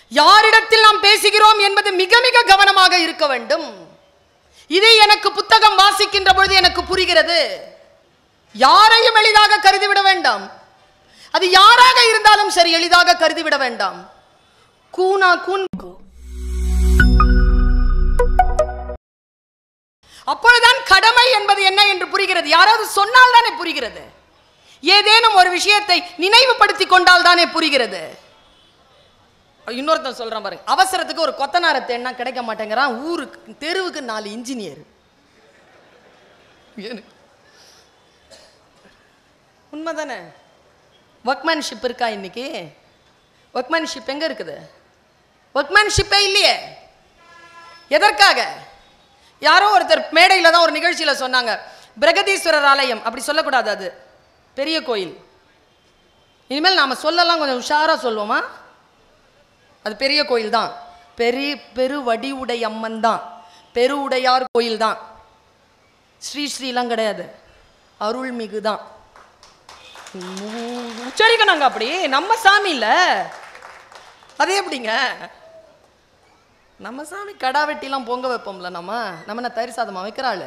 யாரிடத்தில் நாம் பேசுகிறோம் என்பது மிக மிக கவனமாக இருக்க வேண்டும் இதை எனக்கு புத்தகம் வாசிக்கின்ற பொழுது எனக்கு புரிகிறது யாரையும் எளிதாக கருதிவிட வேண்டாம் அது யாராக இருந்தாலும் சரி எளிதாக கருதிவிட வேண்டாம் கூனா கூன் அப்பொழுதுதான் கடமை என்பது என்ன என்று புரிகிறது யாராவது சொன்னால் தானே புரிகிறது ஏதேனும் ஒரு விஷயத்தை நினைவுபடுத்தி கொண்டால் தானே புரிகிறது இன்னொருத்தன் சொல்றான் பாருங்க அவசரத்துக்கு ஒரு கொத்தனார தேடினா கிடைக்க மாட்டேங்கிறான் ஊருக்கு தெருவுக்கு நாலு இன்ஜினியர் உண்மைதானே ஒர்க்மேன்ஷிப் இருக்கா இன்னைக்கு ஒர்க்மேன்ஷிப் எங்க இருக்குது ஒர்க்மேன்ஷிப்பே இல்லையே எதற்காக யாரோ ஒருத்தர் மேடையில் தான் ஒரு நிகழ்ச்சியில் சொன்னாங்க பிரகதீஸ்வரர் ஆலயம் அப்படி சொல்லக்கூடாது அது பெரிய கோயில் இனிமேல் நாம் சொல்லலாம் கொஞ்சம் உஷாராக சொல்லுவோமா அது பெரிய கோயில் தான் பெரிய பெருவடி அம்மன் தான் பெருவுடையார் கோயில் தான் ஸ்ரீ ஸ்ரீலாம் கிடையாது அருள்மிகு தான் உம், உச்சரிக்கணுங்க அப்படி நம்ம சாமி இல்ல அது எப்படிங்க நம்ம சாமி கடா வெட்டிலாம் பொங்க வைப்போம்ல நம்ம நம்ம என்ன தயிர் சாதமா வைக்கிறாள்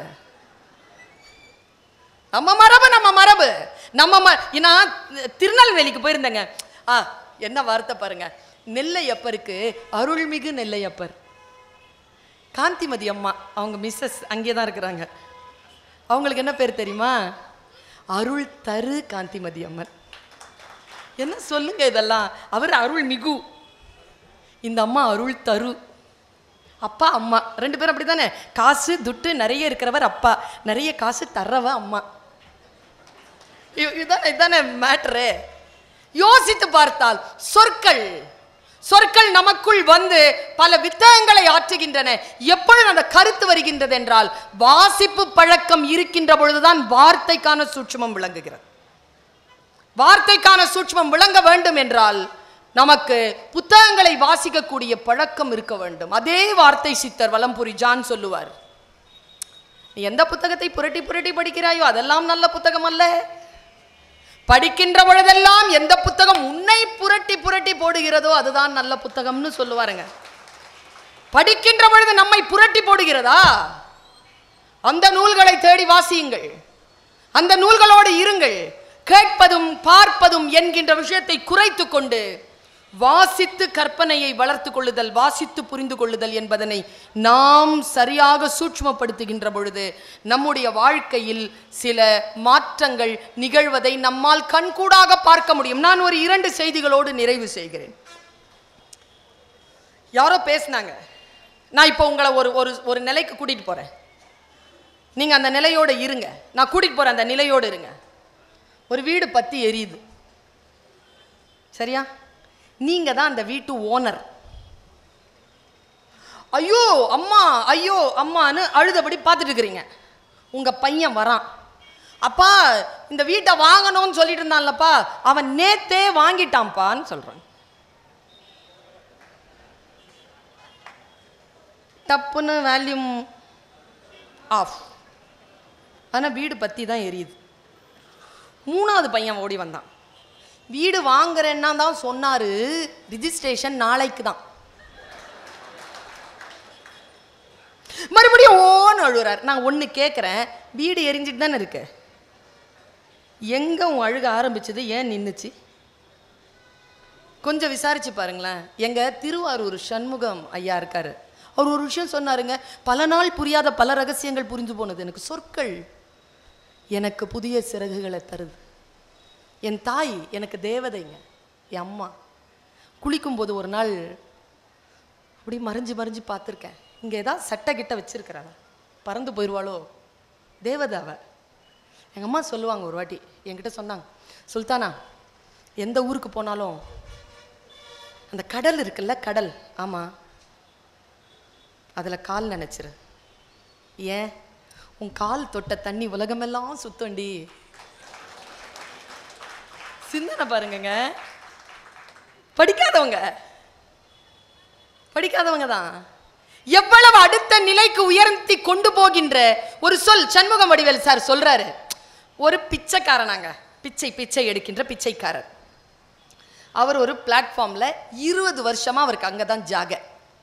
நம்ம மரபு நம்ம மரபு நம்ம ம நான் திருநெல்வேலிக்கு போயிருந்தேங்க ஆ என்ன வார்த்தை பாருங்க நெல்லையப்பருக்கு அருள்மிகு நெல்லையப்பர் காந்திமதி அம்மா அவங்க மிஸ்ஸஸ் அங்கே தான் இருக்கிறாங்க அவங்களுக்கு என்ன பேர் தெரியுமா அருள் தரு காந்திமதி அம்மன் என்ன சொல்லுங்க இதெல்லாம் அவர் அருள் மிகு இந்த அம்மா அருள் தரு அப்பா அம்மா ரெண்டு பேரும் அப்படிதானே காசு துட்டு நிறைய இருக்கிறவர் அப்பா நிறைய காசு தர்றவ அம்மா இ- இதானே இதானே மேட்ரு யோசித்து பார்த்தால் சொற்கள் சொற்கள் நமக்குள் வந்து பல வித்தகங்களை ஆற்றுகின்றன எப்பொழுது அந்த கருத்து வருகின்றது என்றால் வாசிப்பு பழக்கம் இருக்கின்ற பொழுதுதான் வார்த்தைக்கான சூட்சுமம் விளங்குகிறது வார்த்தைக்கான சூட்சுமம் விளங்க வேண்டும் என்றால் நமக்கு புத்தகங்களை வாசிக்கக்கூடிய பழக்கம் இருக்க வேண்டும் அதே வார்த்தை சித்தர் வலம்புரி ஜான் சொல்லுவார் நீ எந்த புத்தகத்தை புரட்டி புரட்டி படிக்கிறாயோ அதெல்லாம் நல்ல புத்தகம் அல்ல படிக்கின்ற பொழுதெல்லாம் எந்த புத்தகம் உன்னை புரட்டி புரட்டி போடுகிறதோ அதுதான் நல்ல புத்தகம்னு சொல்லுவாருங்க படிக்கின்ற பொழுது நம்மை புரட்டி போடுகிறதா அந்த நூல்களை தேடி வாசியுங்கள் அந்த நூல்களோடு இருங்கள் கேட்பதும் பார்ப்பதும் என்கின்ற விஷயத்தை குறைத்து கொண்டு வாசித்து கற்பனையை வளர்த்து கொள்ளுதல் வாசித்து புரிந்து கொள்ளுதல் என்பதனை நாம் சரியாக சூட்சுமப்படுத்துகின்ற பொழுது நம்முடைய வாழ்க்கையில் சில மாற்றங்கள் நிகழ்வதை நம்மால் கண்கூடாக பார்க்க முடியும் நான் ஒரு இரண்டு செய்திகளோடு நிறைவு செய்கிறேன் யாரோ பேசினாங்க நான் இப்போ உங்களை ஒரு ஒரு ஒரு நிலைக்கு கூட்டிட்டு போறேன் நீங்க அந்த நிலையோட இருங்க நான் கூட்டிட்டு போறேன் அந்த நிலையோடு இருங்க ஒரு வீடு பத்தி எரியுது சரியா நீங்க தான் அந்த வீட்டு ஓனர் ஐயோ அம்மா ஐயோ அம்மான்னு அழுதபடி பார்த்துட்டு இருக்கிறீங்க உங்க பையன் வரான் அப்பா இந்த வீட்டை வாங்கணும்னு சொல்லிட்டு இருந்தான்லப்பா அவன் நேத்தே வாங்கிட்டான்ப்பான்னு சொல்றான் டப்புன்னு வேல்யூம் ஆஃப் ஆனால் வீடு பற்றி தான் எரியுது மூணாவது பையன் ஓடி வந்தான் வீடு வாங்குறேன்னா தான் சொன்னாரு ரிஜிஸ்ட்ரேஷன் நாளைக்கு தான் மறுபடியும் ஓன்னு அழுகுறார் நான் ஒன்று கேட்குறேன் வீடு எரிஞ்சிட்டு தானே இருக்கு எங்கே உன் அழுக ஆரம்பிச்சது ஏன் நின்றுச்சு கொஞ்சம் விசாரிச்சு பாருங்களேன் எங்க திருவாரூர் சண்முகம் ஐயா இருக்காரு அவர் ஒரு விஷயம் சொன்னாருங்க பல நாள் புரியாத பல ரகசியங்கள் புரிஞ்சு போனது எனக்கு சொற்கள் எனக்கு புதிய சிறகுகளை தருது என் தாய் எனக்கு தேவதைங்க என் அம்மா குளிக்கும்போது ஒரு நாள் அப்படி மறைஞ்சு மறைஞ்சு பார்த்துருக்கேன் இங்கே ஏதாவது சட்டை கிட்ட வச்சிருக்கிறாங்க பறந்து போயிடுவாளோ தேவதை அவ எங்கள் அம்மா சொல்லுவாங்க ஒரு வாட்டி என்கிட்ட சொன்னாங்க சுல்தானா எந்த ஊருக்கு போனாலும் அந்த கடல் இருக்குல்ல கடல் ஆமாம் அதில் கால் நினச்சிரு ஏன் உன் கால் தொட்ட தண்ணி உலகமெல்லாம் சுத்தண்டி சிந்தனை பாருங்கங்க படிக்காதவங்க படிக்காதவங்க தான் எவ்வளவு அடுத்த நிலைக்கு உயர்த்தி கொண்டு போகின்ற ஒரு சொல் சண்முகம் வடிவேல் சார் சொல்றாரு ஒரு பிச்சைக்காரனாங்க பிச்சை பிச்சை எடுக்கின்ற பிச்சைக்காரர் அவர் ஒரு பிளாட்ஃபார்ம்ல இருபது வருஷமா அவருக்கு அங்கே தான் ஜாக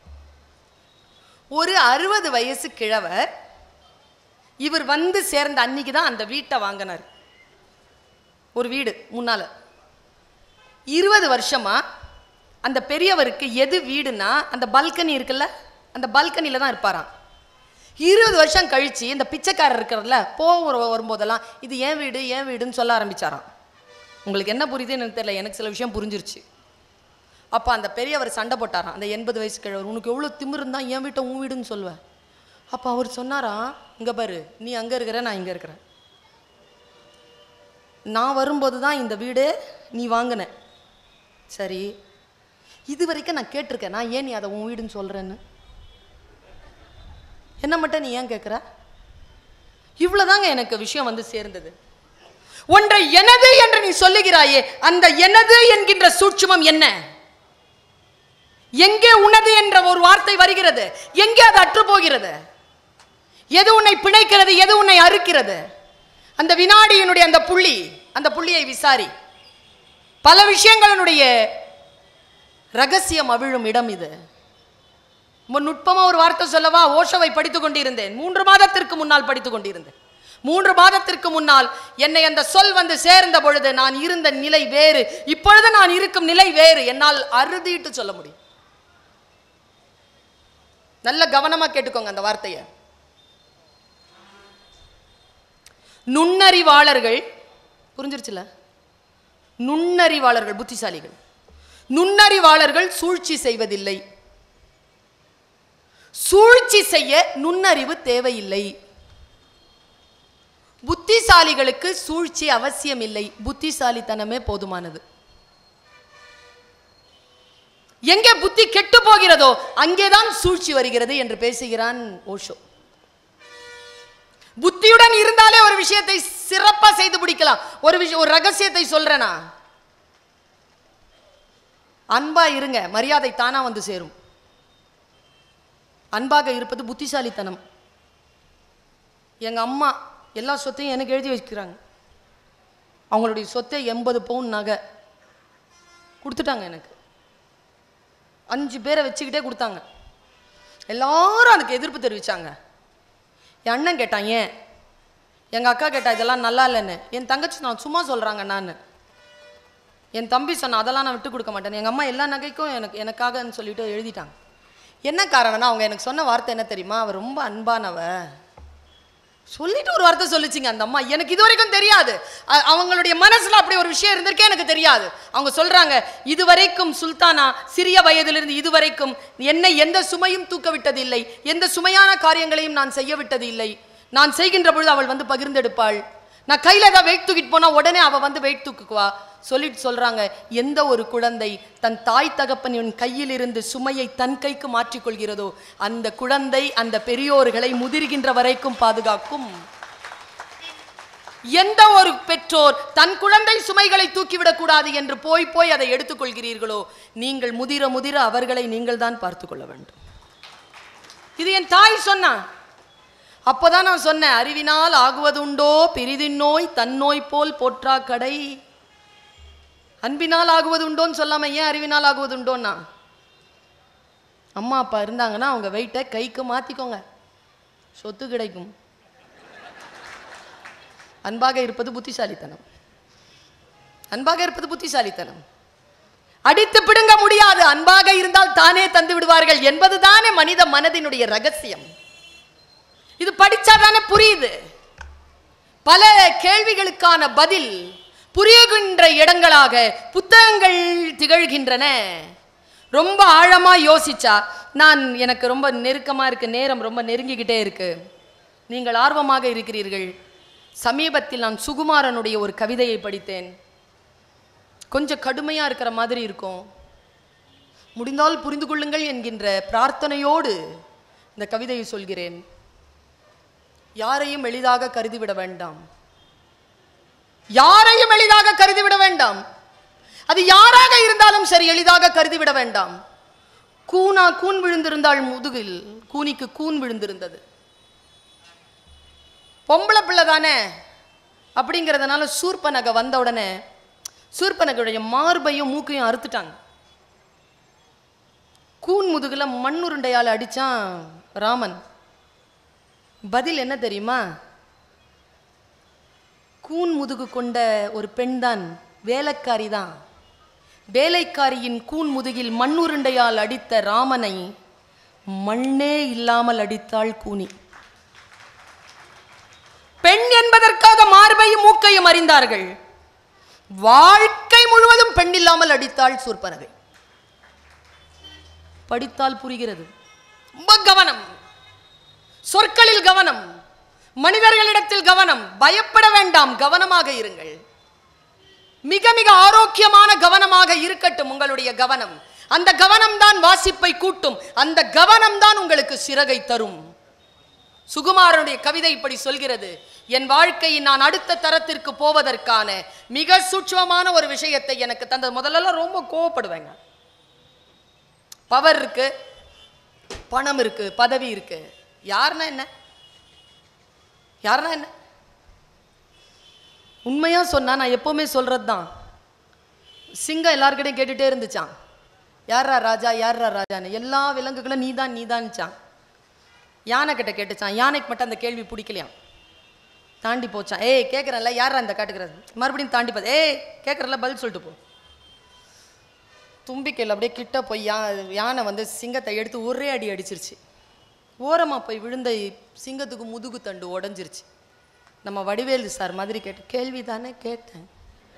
ஒரு அறுபது வயசு கிழவர் இவர் வந்து சேர்ந்த அன்னைக்கு தான் அந்த வீட்டை வாங்கினார் ஒரு வீடு முன்னால இருபது வருஷமா அந்த பெரியவருக்கு எது வீடுனா அந்த பல்கனி இருக்குல்ல அந்த பல்கனியில் தான் இருப்பாராம் இருபது வருஷம் கழிச்சு இந்த பிச்சைக்காரர் இருக்கிறதுல போக வரும்போதெல்லாம் இது ஏன் வீடு ஏன் வீடுன்னு சொல்ல ஆரம்பிச்சாராம் உங்களுக்கு என்ன புரியுதுன்னு எனக்கு தெரியல எனக்கு சில விஷயம் புரிஞ்சிருச்சு அப்போ அந்த பெரியவர் சண்டை போட்டாராம் அந்த எண்பது வயசு கிழவர் உனக்கு எவ்வளோ திமிரு இருந்தா என் வீட்டை உன் வீடுன்னு சொல்லுவேன் அப்போ அவர் சொன்னாராம் இங்கே பாரு நீ அங்கே இருக்கிற நான் இங்கே இருக்கிறேன் நான் வரும்போது தான் இந்த வீடு நீ வாங்கின சரி இது வரைக்கும் நான் கேட்டிருக்கேன் நான் ஏன் நீ அதை உன் வீடுன்னு சொல்கிறேன்னு என்ன மட்டும் நீ ஏன் கேட்குற இவ்வளோதாங்க எனக்கு விஷயம் வந்து சேர்ந்தது ஒன்றை எனது என்று நீ சொல்லுகிறாயே அந்த எனது என்கின்ற சூட்சுமம் என்ன எங்கே உனது என்ற ஒரு வார்த்தை வருகிறது எங்கே அது அற்று போகிறது எது உன்னை பிணைக்கிறது எது உன்னை அறுக்கிறது அந்த வினாடியினுடைய அந்த புள்ளி அந்த புள்ளியை விசாரி பல விஷயங்களினுடைய ரகசியம் அவிழும் இடம் இது ரொம்ப நுட்பமா ஒரு வார்த்தை சொல்லவா ஓஷோவை படித்துக் கொண்டிருந்தேன் மூன்று மாதத்திற்கு முன்னால் படித்துக் கொண்டிருந்தேன் மூன்று மாதத்திற்கு முன்னால் என்னை அந்த சொல் வந்து சேர்ந்த பொழுது நான் இருந்த நிலை வேறு இப்பொழுது நான் இருக்கும் நிலை வேறு என்னால் அறுதிட்டு சொல்ல முடியும் நல்ல கவனமா கேட்டுக்கோங்க அந்த வார்த்தையை நுண்ணறிவாளர்கள் புரிஞ்சிருச்சுல நுண்ணறிவாளர்கள் புத்திசாலிகள் நுண்ணறிவாளர்கள் சூழ்ச்சி செய்வதில்லை சூழ்ச்சி செய்ய நுண்ணறிவு தேவையில்லை புத்திசாலிகளுக்கு சூழ்ச்சி அவசியம் இல்லை புத்திசாலித்தனமே போதுமானது எங்கே புத்தி கெட்டு போகிறதோ அங்கேதான் சூழ்ச்சி வருகிறது என்று பேசுகிறான் ஓஷோ புத்தியுடன் இருந்தாலே ஒரு விஷயத்தை சிறப்பா செய்து முடிக்கலாம் ஒரு விஷயம் ஒரு ரகசியத்தை சொல்றேனா அன்பா இருங்க மரியாதை தானா வந்து சேரும் அன்பாக இருப்பது புத்திசாலித்தனம் எங்க அம்மா எல்லா சொத்தையும் எனக்கு எழுதி வச்சுக்கிறாங்க அவங்களுடைய சொத்தை எண்பது பவுன் நகை கொடுத்துட்டாங்க எனக்கு அஞ்சு பேரை வச்சுக்கிட்டே கொடுத்தாங்க எல்லாரும் அதுக்கு எதிர்ப்பு தெரிவிச்சாங்க என் அண்ணன் கேட்டான் ஏன் எங்கள் அக்கா கேட்டா இதெல்லாம் நல்லா இல்லைன்னு என் தங்கச்சி நான் சும்மா சொல்கிறாங்க நான் என் தம்பி சொன்ன அதெல்லாம் நான் விட்டு கொடுக்க மாட்டேன் எங்கள் அம்மா எல்லா நகைக்கும் எனக்கு எனக்காகன்னு சொல்லிட்டு எழுதிட்டாங்க என்ன காரணம்னா அவங்க எனக்கு சொன்ன வார்த்தை என்ன தெரியுமா அவ ரொம்ப அன்பானவ சொல்லிட்டு ஒரு வார்த்தை சொல்லுச்சுங்க அந்த அம்மா எனக்கு இது வரைக்கும் தெரியாது அ- அவங்களுடைய மனசுல அப்படி ஒரு விஷயம் இருந்திருக்கே எனக்கு தெரியாது அவங்க சொல்றாங்க இதுவரைக்கும் சுல்தானா சிறிய வயதிலிருந்து இதுவரைக்கும் என்னை எந்த சுமையும் தூக்க விட்டதில்லை எந்த சுமையான காரியங்களையும் நான் செய்ய விட்டது இல்லை நான் செய்கின்ற பொழுது அவள் வந்து பகிர்ந்தெடுப்பாள் நான் கையில ஏதாவது வெயிட் தூக்கிட்டு போனா உடனே அவ வந்து வெயிட் தூக்குக்குவா சொல்லிட்டு சொல்றாங்க எந்த ஒரு குழந்தை தன் தாய் தகப்பனின் கையில் இருந்து சுமையை தன் கைக்கு மாற்றிக்கொள்கிறதோ அந்த குழந்தை அந்த பெரியோர்களை முதிர்கின்ற வரைக்கும் பாதுகாக்கும் எந்த ஒரு பெற்றோர் தன் குழந்தை சுமைகளை தூக்கிவிடக் கூடாது என்று போய் போய் அதை எடுத்துக்கொள்கிறீர்களோ நீங்கள் முதிர முதிர அவர்களை நீங்கள் தான் பார்த்து கொள்ள வேண்டும் இது என் தாய் சொன்னா அப்போதான் நான் சொன்னேன் அறிவினால் ஆகுவதுண்டோ பிரிதின் நோய் தன்னோய் போல் போற்றா கடை அன்பினால் ஆகுவது உண்டோன்னு சொல்லாம ஏன் அறிவினால் ஆகுவது உண்டோன்னா அம்மா அப்பா இருந்தாங்கன்னா அவங்க வெயிட்டை கைக்கு மாத்திக்கோங்க சொத்து கிடைக்கும் அன்பாக இருப்பது புத்திசாலித்தனம் அன்பாக இருப்பது புத்திசாலித்தனம் அடித்து பிடுங்க முடியாது அன்பாக இருந்தால் தானே தந்து விடுவார்கள் என்பதுதானே மனித மனதினுடைய ரகசியம் இது படிச்சாதானே புரியுது பல கேள்விகளுக்கான பதில் புரியுகின்ற இடங்களாக புத்தகங்கள் திகழ்கின்றன ரொம்ப ஆழமா யோசிச்சா நான் எனக்கு ரொம்ப நெருக்கமா இருக்கு நேரம் ரொம்ப நெருங்கிக்கிட்டே இருக்கு நீங்கள் ஆர்வமாக இருக்கிறீர்கள் சமீபத்தில் நான் சுகுமாரனுடைய ஒரு கவிதையை படித்தேன் கொஞ்சம் கடுமையா இருக்கிற மாதிரி இருக்கும் முடிந்தால் புரிந்து கொள்ளுங்கள் என்கின்ற பிரார்த்தனையோடு இந்த கவிதையை சொல்கிறேன் யாரையும் எளிதாக கருதிவிட வேண்டாம் யாரையும் எளிதாக கருதிவிட வேண்டாம் அது யாராக இருந்தாலும் சரி எளிதாக கருதிவிட வேண்டாம் கூனா கூன் விழுந்திருந்தாள் முதுகில் கூனிக்கு கூன் விழுந்திருந்தது பொம்பளை பிள்ளை தானே அப்படிங்கிறதுனால சூர்பனக வந்த உடனே சூர்பனகையுடைய மார்பையும் மூக்கையும் அறுத்துட்டாங்க கூன் முதுகுல மண்ணுருண்டையால் அடிச்சான் ராமன் பதில் என்ன தெரியுமா கூன் முதுகு கொண்ட ஒரு பெண்தான் வேலைக்காரி தான் வேலைக்காரியின் கூன் முதுகில் மண்ணுருண்டையால் அடித்த ராமனை மண்ணே இல்லாமல் அடித்தாள் கூனி பெண் என்பதற்காக மார்பையும் மூக்கையும் அறிந்தார்கள் வாழ்க்கை முழுவதும் பெண் இல்லாமல் அடித்தாள் சூர்பனகை படித்தால் புரிகிறது ரொம்ப கவனம் சொற்களில் கவனம் மனிதர்களிடத்தில் கவனம் பயப்பட வேண்டாம் கவனமாக இருங்கள் மிக மிக ஆரோக்கியமான கவனமாக இருக்கட்டும் உங்களுடைய கவனம் அந்த கவனம் தான் வாசிப்பை கூட்டும் அந்த கவனம் தான் உங்களுக்கு சிறகை தரும் சுகுமாரனுடைய கவிதை இப்படி சொல்கிறது என் வாழ்க்கையின் நான் அடுத்த தரத்திற்கு போவதற்கான மிக சூட்சமான ஒரு விஷயத்தை எனக்கு தந்தது முதல்லலாம் ரொம்ப கோவப்படுவேங்க பவர் இருக்கு பணம் இருக்கு பதவி இருக்கு யாருன்னா என்ன யாருன்னா என்ன உண்மையா சொன்னா நான் எப்பவுமே சொல்றது தான் சிங்கம் எல்லார்கிட்டையும் கேட்டுட்டே இருந்துச்சான் யாரா ராஜா யாரா ராஜான்னு எல்லா விலங்குகளும் நீதான் நீதான்ச்சான் யானை கிட்ட கேட்டுச்சான் யானைக்கு மட்டும் அந்த கேள்வி பிடிக்கலையாம் தாண்டி போச்சான் ஏய் கேட்குறேன்ல யாரா இந்த காட்டுக்கிறது மறுபடியும் தாண்டி போது ஏய் கேட்குறல பதில் சொல்லிட்டு போ தும்பிக்கையில் அப்படியே கிட்ட போய் யா யானை வந்து சிங்கத்தை எடுத்து ஒரே அடி அடிச்சிருச்சு ஓரமாக போய் விழுந்த சிங்கத்துக்கு முதுகு தண்டு உடஞ்சிருச்சு நம்ம வடிவேலு சார் மாதிரி கேட்டு கேள்வி தானே கேட்டேன்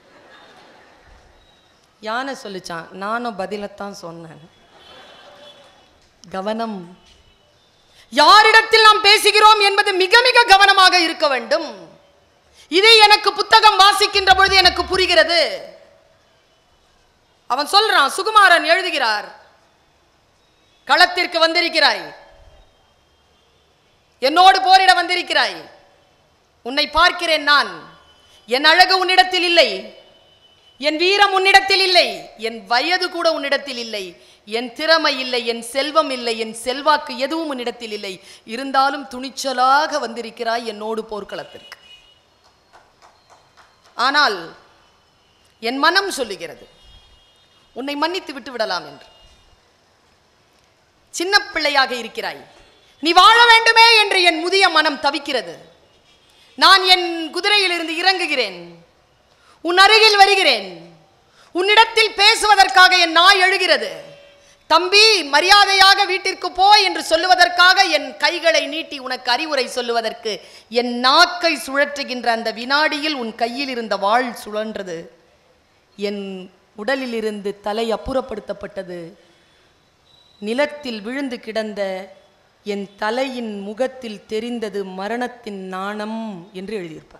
யானை சொல்லிச்சான் நானும் பதிலைத்தான் சொன்னேன் கவனம் யாரிடத்தில் நாம் பேசுகிறோம் என்பது மிக மிக கவனமாக இருக்க வேண்டும் இதை எனக்கு புத்தகம் வாசிக்கின்ற பொழுது எனக்கு புரிகிறது அவன் சொல்றான் சுகுமாரன் எழுதுகிறார் களத்திற்கு வந்திருக்கிறாய் என்னோடு போரிட வந்திருக்கிறாய் உன்னை பார்க்கிறேன் நான் என் அழகு உன்னிடத்தில் இல்லை என் வீரம் உன்னிடத்தில் இல்லை என் வயது கூட உன்னிடத்தில் இல்லை என் திறமை இல்லை என் செல்வம் இல்லை என் செல்வாக்கு எதுவும் உன்னிடத்தில் இல்லை இருந்தாலும் துணிச்சலாக வந்திருக்கிறாய் என்னோடு போர்க்களத்திற்கு ஆனால் என் மனம் சொல்லுகிறது உன்னை மன்னித்து விட்டு விடலாம் என்று சின்ன பிள்ளையாக இருக்கிறாய் நீ வாழ வேண்டுமே என்று என் முதிய மனம் தவிக்கிறது நான் என் குதிரையிலிருந்து இறங்குகிறேன் உன் அருகில் வருகிறேன் உன்னிடத்தில் பேசுவதற்காக என் நாய் எழுகிறது தம்பி மரியாதையாக வீட்டிற்கு போ என்று சொல்லுவதற்காக என் கைகளை நீட்டி உனக்கு அறிவுரை சொல்லுவதற்கு என் நாக்கை சுழற்றுகின்ற அந்த வினாடியில் உன் கையில் இருந்த வாள் சுழன்றது என் உடலிலிருந்து தலை அப்புறப்படுத்தப்பட்டது நிலத்தில் விழுந்து கிடந்த என் தலையின் முகத்தில் தெரிந்தது மரணத்தின் நாணம் என்று எழுதியிருப்பார்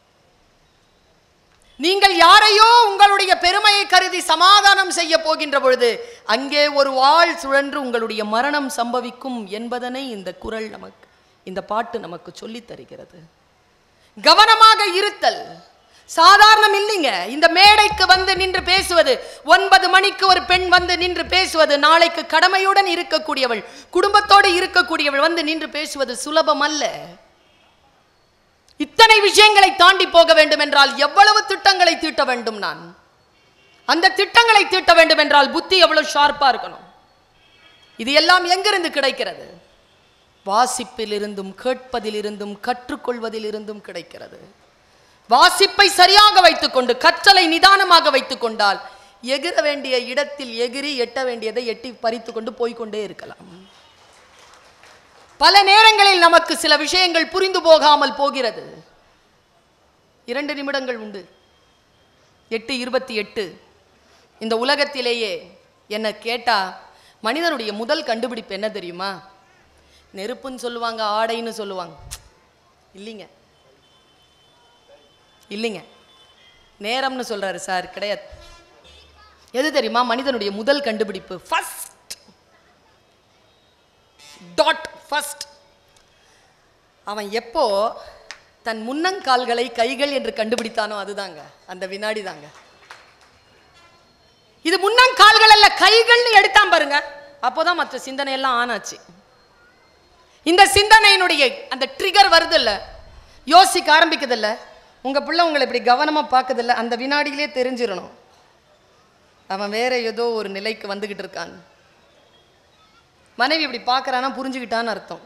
நீங்கள் யாரையோ உங்களுடைய பெருமையை கருதி சமாதானம் செய்ய போகின்ற பொழுது அங்கே ஒரு வாள் சுழன்று உங்களுடைய மரணம் சம்பவிக்கும் என்பதனை இந்த குரல் நமக்கு இந்த பாட்டு நமக்கு சொல்லித் தருகிறது கவனமாக இருத்தல் சாதாரணம் இல்லைங்க இந்த மேடைக்கு வந்து நின்று பேசுவது ஒன்பது மணிக்கு ஒரு பெண் வந்து நின்று பேசுவது நாளைக்கு கடமையுடன் இருக்கக்கூடியவள் குடும்பத்தோடு இருக்கக்கூடியவள் வந்து நின்று பேசுவது சுலபம் அல்ல இத்தனை விஷயங்களை தாண்டி போக வேண்டும் என்றால் எவ்வளவு திட்டங்களை தீட்ட வேண்டும் நான் அந்த திட்டங்களை தீட்ட வேண்டும் என்றால் புத்தி எவ்வளவு ஷார்ப்பா இருக்கணும் இது எல்லாம் எங்கிருந்து கிடைக்கிறது வாசிப்பிலிருந்தும் கேட்பதிலிருந்தும் கற்றுக்கொள்வதிலிருந்தும் கிடைக்கிறது வாசிப்பை சரியாக வைத்துக்கொண்டு கற்றலை நிதானமாக வைத்துக் கொண்டால் எகிர வேண்டிய இடத்தில் எகிரி எட்ட வேண்டியதை எட்டி பறித்து கொண்டு போய்க்கொண்டே இருக்கலாம் பல நேரங்களில் நமக்கு சில விஷயங்கள் புரிந்து போகாமல் போகிறது இரண்டு நிமிடங்கள் உண்டு எட்டு இருபத்தி எட்டு இந்த உலகத்திலேயே என்ன கேட்டா மனிதனுடைய முதல் கண்டுபிடிப்பு என்ன தெரியுமா நெருப்புன்னு சொல்லுவாங்க ஆடைன்னு சொல்லுவாங்க இல்லைங்க இல்லைங்க நேரம்னு சொல்றாரு சார் கிடையாது எது தெரியுமா மனிதனுடைய முதல் கண்டுபிடிப்பு ஃபர்ஸ்ட் டாட் ஃபர்ஸ்ட் அவன் எப்போ தன் முன்னங்கால்களை கைகள் என்று கண்டுபிடித்தானோ அதுதாங்க அந்த வினாடி தாங்க இது முன்னங்கால்கள் அல்ல கைகள்னு எடுத்தான் பாருங்க அப்போதான் மற்ற சிந்தனை எல்லாம் ஆனாச்சு இந்த சிந்தனையினுடைய அந்த ட்ரிகர் வருது இல்ல யோசிக்க ஆரம்பிக்குது இல்ல உங்க பிள்ளை உங்களை இப்படி கவனமா பார்க்குது இல்ல அந்த வினாடியிலே தெரிஞ்சிடணும் அவன் வேற ஏதோ ஒரு நிலைக்கு வந்துகிட்டு இருக்கான் மனைவி இப்படி பார்க்கறானா புரிஞ்சுக்கிட்டான்னு அர்த்தம்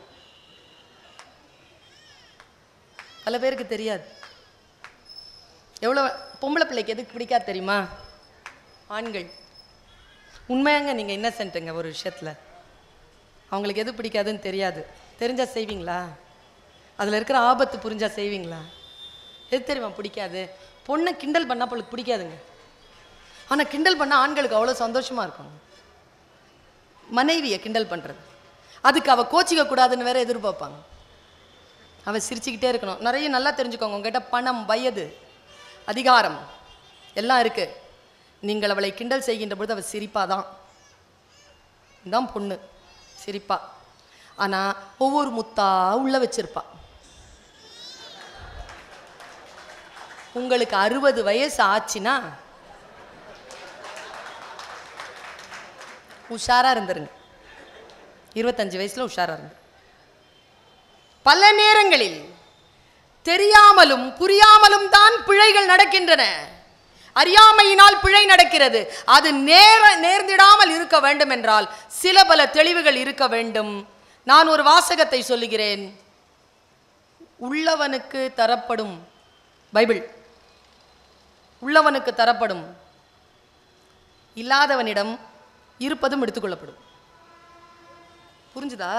பல பேருக்கு தெரியாது எவ்வளோ பொம்பளை பிள்ளைக்கு எதுக்கு பிடிக்காது தெரியுமா ஆண்கள் உண்மையாங்க நீங்கள் இன்னசென்ட்டுங்க ஒரு விஷயத்தில் அவங்களுக்கு எது பிடிக்காதுன்னு தெரியாது தெரிஞ்சா செய்வீங்களா அதில் இருக்கிற ஆபத்து புரிஞ்சா செய்வீங்களா எது தெரியுமா பிடிக்காது பொண்ணை கிண்டல் பண்ணால் அவளுக்கு பிடிக்காதுங்க ஆனால் கிண்டல் பண்ணால் ஆண்களுக்கு அவ்வளோ சந்தோஷமா இருக்கும் மனைவியை கிண்டல் பண்ணுறது அதுக்கு அவள் கோச்சிக்க கூடாதுன்னு வேற எதிர்பார்ப்பாங்க அவள் சிரிச்சுக்கிட்டே இருக்கணும் நிறைய நல்லா தெரிஞ்சுக்கோங்க உங்ககிட்ட பணம் வயது அதிகாரம் எல்லாம் இருக்கு நீங்கள் அவளை கிண்டல் செய்கின்ற பொழுது அவள் சிரிப்பாதான் தான் பொண்ணு சிரிப்பா ஆனா ஒவ்வொரு முத்தா உள்ள வச்சிருப்பா உங்களுக்கு அறுபது வயசு ஆச்சுன்னா உஷாரா இருந்துருங்க இருபத்தஞ்சு வயசுல உஷாரா இருங்க பல நேரங்களில் தெரியாமலும் புரியாமலும் தான் பிழைகள் நடக்கின்றன அறியாமையினால் பிழை நடக்கிறது அது நேர நேர்ந்திடாமல் இருக்க வேண்டும் என்றால் சில பல தெளிவுகள் இருக்க வேண்டும் நான் ஒரு வாசகத்தை சொல்லுகிறேன் உள்ளவனுக்கு தரப்படும் பைபிள் உள்ளவனுக்கு தரப்படும் இல்லாதவனிடம் இருப்பதும் எடுத்துக்கொள்ளப்படும் புரிஞ்சுதா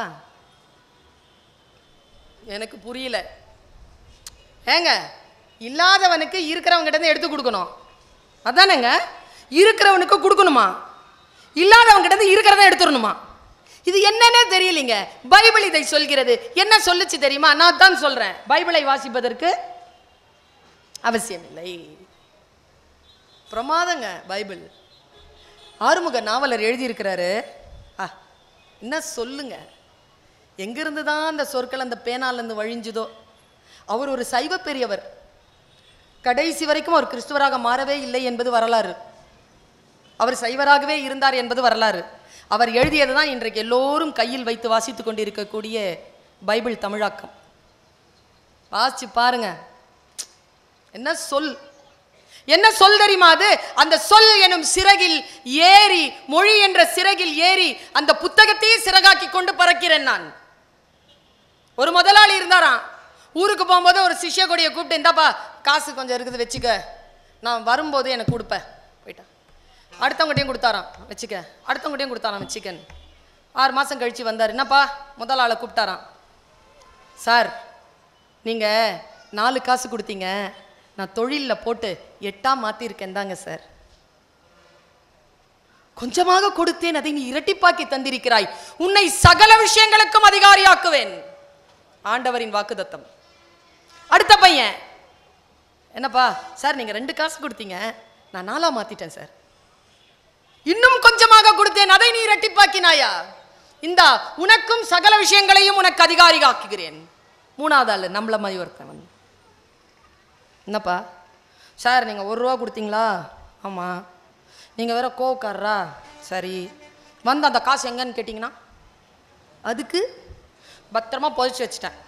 எனக்கு புரியல ஏங்க இல்லாதவனுக்கு இருக்கிறவங்க கிட்ட இருந்து எடுத்து கொடுக்கணும் அதானேங்க இருக்கிறவனுக்கு கொடுக்கணுமா இல்லாதவங்க கிட்ட இருந்து இருக்கிறத எடுத்துடணுமா இது என்னன்னே தெரியலீங்க பைபிள் இதை சொல்கிறது என்ன சொல்லுச்சு தெரியுமா நான் தான் சொல்றேன் பைபிளை வாசிப்பதற்கு அவசியமில்லை பிரமாதங்க பைபிள் ஆறுமுக நாவலர் எழுதியிருக்கிறாரு ஆ என்ன சொல்லுங்க எங்கிருந்து தான் அந்த சொற்கள் அந்த பேனாலேருந்து வழிஞ்சுதோ அவர் ஒரு சைவ பெரியவர் கடைசி வரைக்கும் அவர் கிறிஸ்துவராக மாறவே இல்லை என்பது வரலாறு அவர் சைவராகவே இருந்தார் என்பது வரலாறு அவர் எழுதியது தான் இன்றைக்கு எல்லோரும் கையில் வைத்து வாசித்துக் கொண்டிருக்கக்கூடிய பைபிள் தமிழாக்கம் வாசிச்சு பாருங்க என்ன சொல் என்ன சொல் தெரியுமா அது அந்த சொல் எனும் சிறகில் ஏறி மொழி என்ற சிறகில் ஏறி அந்த புத்தகத்தையே சிறகாக்கி கொண்டு பறக்கிறேன் நான் ஒரு முதலாளி இருந்தாராம் ஊருக்கு போகும்போது ஒரு சிஷ்ய கொடியை கூப்பிட்டு இந்தாப்பா காசு கொஞ்சம் இருக்குது வச்சுக்க நான் வரும்போது எனக்கு கொடுப்பேன் போயிட்டான் அடுத்தவங்ககிட்டயும் கொடுத்தாராம் வச்சுக்க அடுத்தவங்ககிட்டயும் கொடுத்தாராம் வச்சுக்கன்னு ஆறு மாதம் கழிச்சு வந்தார் என்னப்பா முதல் ஆளை கூப்பிட்டாராம் சார் நீங்கள் நாலு காசு கொடுத்தீங்க நான் தொழிலில் போட்டு எட்டா மாற்றிருக்கேன் தாங்க சார் கொஞ்சமாக கொடுத்தேன் அதை நீ இரட்டிப்பாக்கி தந்திருக்கிறாய் உன்னை சகல விஷயங்களுக்கும் அதிகாரியாக்குவேன் ஆண்டவரின் வாக்குதத்தம் அடுத்த பையன் என்னப்பா சார் நீங்க ரெண்டு காசு கொடுத்தீங்க நான் நாலா மாத்திட்டேன் சார் இன்னும் கொஞ்சமாக கொடுத்தேன் அதை நீ இரட்டிப்பாக்கினாயா இந்தா உனக்கும் சகல விஷயங்களையும் உனக்கு அதிகாரியாக்குகிறேன் மூணாவது ஆளு நம்மள மாதிரி ஒருத்தன் வந்து என்னப்பா சார் நீங்கள் ஒரு ரூபா கொடுத்தீங்களா ஆமாம் நீங்கள் வேற கோவக்காரரா சரி வந்து அந்த காசு எங்கன்னு கேட்டிங்கன்னா அதுக்கு பத்திரமா புதைச்சி வச்சிட்டேன்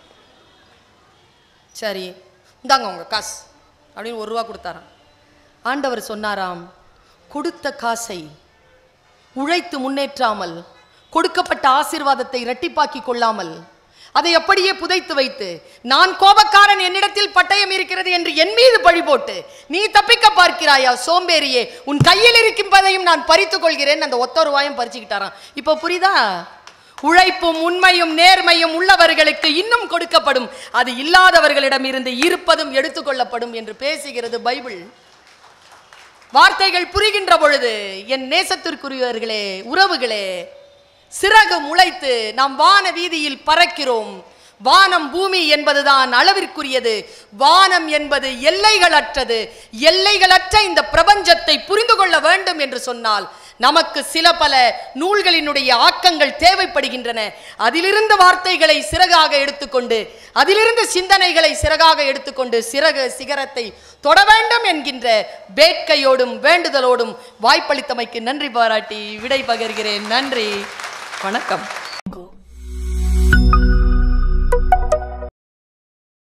சரி இந்தாங்க உங்கள் காசு அப்படின்னு ஒரு ரூபா கொடுத்தாராம் ஆண்டவர் சொன்னாராம் கொடுத்த காசை உழைத்து முன்னேற்றாமல் கொடுக்கப்பட்ட ஆசீர்வாதத்தை இரட்டிப்பாக்கி கொள்ளாமல் அதை அப்படியே புதைத்து வைத்து நான் கோபக்காரன் என்னிடத்தில் பட்டயம் இருக்கிறது என்று என் மீது பழி போட்டு நீ தப்பிக்க பார்க்கிறாயா சோம்பேறியே உன் கையில் இருக்கின்றதையும் நான் பறித்துக் கொள்கிறேன் அந்த ஒத்த ரூபாயும் பறிச்சுக்கிட்டாராம் இப்போ புரியுதா உழைப்பும் உண்மையும் நேர்மையும் உள்ளவர்களுக்கு இன்னும் கொடுக்கப்படும் அது இல்லாதவர்களிடம் இருந்து இருப்பதும் எடுத்துக்கொள்ளப்படும் என்று பேசுகிறது பைபிள் வார்த்தைகள் புரிகின்ற பொழுது என் நேசத்திற்குரியவர்களே உறவுகளே சிறகு முளைத்து நாம் வான வீதியில் பறக்கிறோம் வானம் பூமி என்பதுதான் அளவிற்குரியது வானம் என்பது எல்லைகளற்றது எல்லைகளற்ற இந்த பிரபஞ்சத்தை புரிந்து கொள்ள வேண்டும் என்று சொன்னால் நமக்கு சில பல நூல்களினுடைய ஆக்கங்கள் தேவைப்படுகின்றன அதிலிருந்து வார்த்தைகளை சிறகாக எடுத்துக்கொண்டு அதிலிருந்து சிந்தனைகளை சிறகாக எடுத்துக்கொண்டு சிறகு சிகரத்தை தொட வேண்டும் என்கின்ற வேட்கையோடும் வேண்டுதலோடும் வாய்ப்பளித்தமைக்கு நன்றி பாராட்டி விடை பகர்கிறேன் நன்றி வணக்கம்